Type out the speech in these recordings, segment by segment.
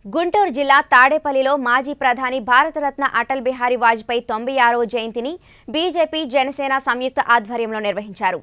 గుంటూరు జిల్లా తాడేపల్లిలో మాజీ ప్రధాని భారతరత్న అటల్ బిహారీ వాజ్పేయి తొంభై ఆరవ జయంతిని బీజేపీ జనసేన సంయుక్త ఆధ్వర్యంలో నిర్వహించారు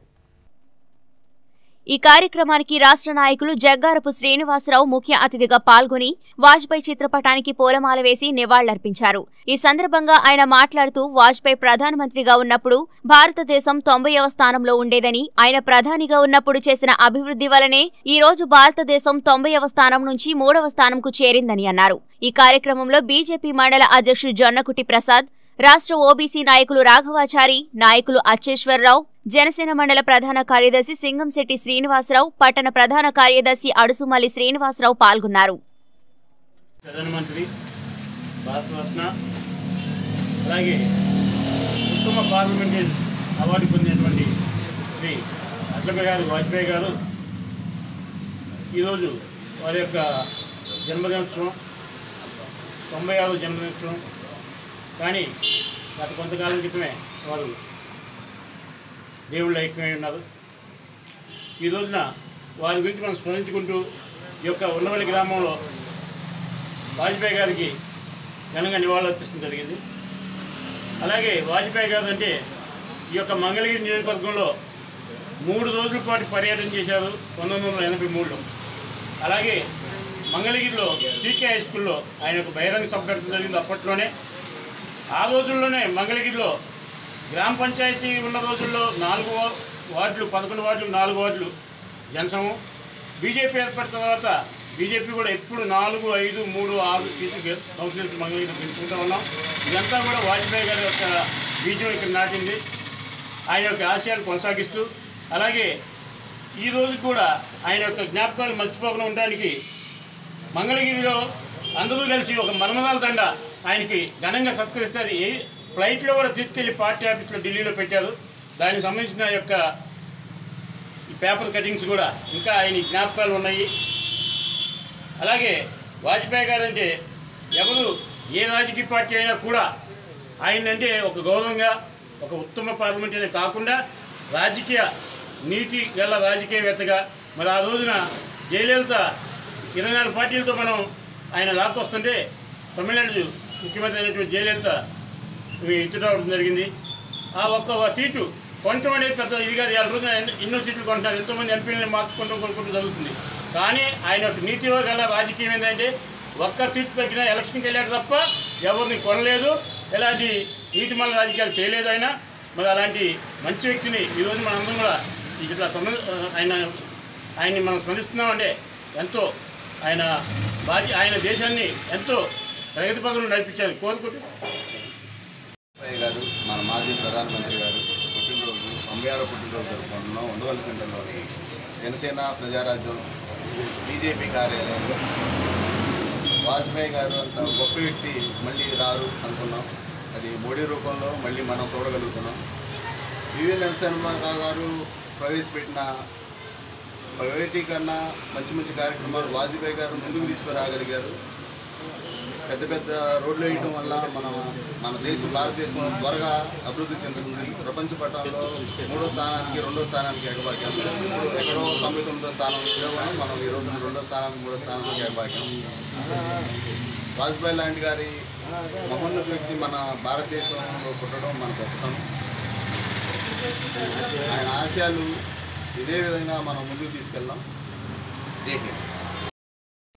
ఈ కార్యక్రమానికి రాష్ట్ర నాయకులు జగ్గారపు శ్రీనివాసరావు ముఖ్య అతిథిగా పాల్గొని వాజ్పేయి చిత్రపటానికి పూలమాల వేసి నివాళులర్పించారు ఈ సందర్భంగా ఆయన మాట్లాడుతూ వాజ్పేయి ప్రధానమంత్రిగా ఉన్నప్పుడు భారతదేశం తొంభైవ స్థానంలో ఉండేదని ఆయన ప్రధానిగా ఉన్నప్పుడు చేసిన అభివృద్ధి వలనే ఈ రోజు భారతదేశం తొంభైవ స్థానం నుంచి మూడవ స్థానంకు చేరిందని అన్నారు ఈ కార్యక్రమంలో బీజేపీ మండల అధ్యక్షుడు జొన్నకుటి ప్రసాద్ రాష్ట్ర ఓబీసీ నాయకులు రాఘవాచారి నాయకులు అచ్చేశ్వరరావు జనసేన మండల ప్రధాన కార్యదర్శి సింగంశెట్టి శ్రీనివాసరావు పట్టణ ప్రధాన కార్యదర్శి అడుసుమల్లి శ్రీనివాసరావు పాల్గొన్నారు ప్రధానమంత్రి భారతరత్న అలాగే ఉత్తమ పార్లమెంటరీ అవార్డు పొందినటువంటి శ్రీ అటల్ బిహారీ వాజ్పేయి గారు ఈరోజు వారి యొక్క జన్మదినోత్సవం తొంభై ఆరో జన్మదినోత్సవం కానీ గత కొంతకాలం క్రితమే వారు దేవుళ్ళు ఐక్యమై ఉన్నారు ఈ రోజున వారి గురించి మనం స్మరించుకుంటూ ఈ యొక్క ఉన్నవల్లి గ్రామంలో వాజ్పేయి గారికి ఘనంగా నివాళులర్పించడం జరిగింది అలాగే వాజ్పేయి గారు అంటే ఈ యొక్క మంగళగిరి నియోజకవర్గంలో మూడు రోజుల పాటు పర్యటన చేశారు పంతొమ్మిది వందల ఎనభై మూడులో అలాగే మంగళగిరిలో సీకే హై స్కూల్లో ఆయన ఒక బహిరంగ సభ పెట్టడం జరిగింది అప్పట్లోనే ఆ రోజుల్లోనే మంగళగిరిలో గ్రామ పంచాయతీ ఉన్న రోజుల్లో నాలుగు వా- వార్డులు పదకొండు వార్డులు నాలుగు వార్డులు జనసమం బీజేపీ ఏర్పడిన తర్వాత బీజేపీ కూడా ఎప్పుడు నాలుగు ఐదు మూడు ఆరు సీట్లు గె- కౌన్సిలర్స్ మంగళగిరి గెలుచుకుంటూ ఉన్నాం ఇదంతా కూడా వాజ్పేయి గారి యొక్క బీజం ఇక్కడ నాటింది ఆయన యొక్క ఆశయాలు కొనసాగిస్తూ అలాగే ఈ రోజు కూడా ఆయన యొక్క జ్ఞాపకాలు మర్చిపోకుండా ఉండడానికి మంగళగిరిలో అందరూ కలిసి ఒక మర్మదాల దండ ఆయనకి ఘనంగా సత్కరిస్తారు ఏ ఫ్లైట్లో కూడా తీసుకెళ్లి పార్టీ ఆఫీస్లో ఢిల్లీలో పెట్టారు దానికి సంబంధించిన యొక్క ఈ పేపర్ కటింగ్స్ కూడా ఇంకా ఆయన జ్ఞాపకాలు ఉన్నాయి అలాగే వాజ్పేయి గారు అంటే ఎవరు ఏ రాజకీయ పార్టీ అయినా కూడా ఆయన అంటే ఒక గౌరవంగా ఒక ఉత్తమ పార్లమెంటరీ కాకుండా రాజకీయ నీతి గల రాజకీయవేత్తగా మరి ఆ రోజున జయలలిత ఇరవై నాలుగు పార్టీలతో మనం ఆయన లాక్కొస్తుంటే తమిళనాడు ముఖ్యమంత్రి అయినటువంటి జయలలిత ఇచ్చుకోవడం జరిగింది ఆ ఒక్క సీటు కొనటం అనేది పెద్ద ఇది కాదు ఇవాళ రోజున ఎన్నో- ఎన్నో సీట్లు కొంటున్నారు ఎంతోమంది ఎంపీలని మార్చుకుంటూ కొనుక్కుంటూ జరుగుతుంది కానీ ఆయన యొక్క నీతిలో గల రాజకీయం ఏంటంటే ఒక్క సీటు తగ్గిన ఎలక్షన్కి వెళ్ళాడు తప్ప ఎవరిని కొనలేదు ఎలాంటి నీతి మళ్ళీ రాజకీయాలు చేయలేదు ఆయన మరి అలాంటి మంచి వ్యక్తిని ఈరోజు మనందరం కూడా ఇట్లా సంబంధ ఆయన ఆయన్ని మనం స్మరిస్తున్నామంటే ఎంతో ఆయన బాధ్య ఆయన దేశాన్ని ఎంతో ప్రగతి పదంలో నడిపించాలని కోరుకుంటూ వాజ్పేయి గారు మన మాజీ ప్రధానమంత్రి గారు పుట్టినరోజు తొంభై ఆరో పుట్టినరోజు జరుపుకుంటున్నాం ఉండవల్లి సెంటర్లోని జనసేన ప్రజారాజ్యం బీజేపీ కార్యాలయంలో వాజ్పేయి గారు అంత గొప్ప వ్యక్తి మళ్ళీ రారు అనుకున్నాం అది మోడీ రూపంలో మళ్ళీ మనం చూడగలుగుతున్నాం వివి నరసింహరావు గారు ప్రవేశపెట్టిన ప్రైవేటీకరణ మంచి మంచి కార్యక్రమాలు వాజ్పేయి గారు ముందుకు తీసుకురాగలిగారు పెద్ద పెద్ద రోడ్లు వేయడం వల్ల మన మన దేశం భారతదేశం త్వరగా అభివృద్ధి చెందుతుంది ప్రపంచ పటంలో మూడో స్థానానికి రెండో స్థానానికి ఎగబాకాం ఇప్పుడు ఎక్కడో తొంభై తొమ్మిదో స్థానంలో ఉన్నాం. మనం ఈ రోజున రెండో స్థానానికి మూడో స్థానానికి ఎగబాకాం వాజ్పేయి లాంటి గారి మహోన్నత వ్యక్తి మన భారతదేశంలో పుట్టడం మన గొప్పతనం ఆయన ఆశయాలు ఇదే విధంగా మనం ముందుకు తీసుకెళ్దాం జై హింద్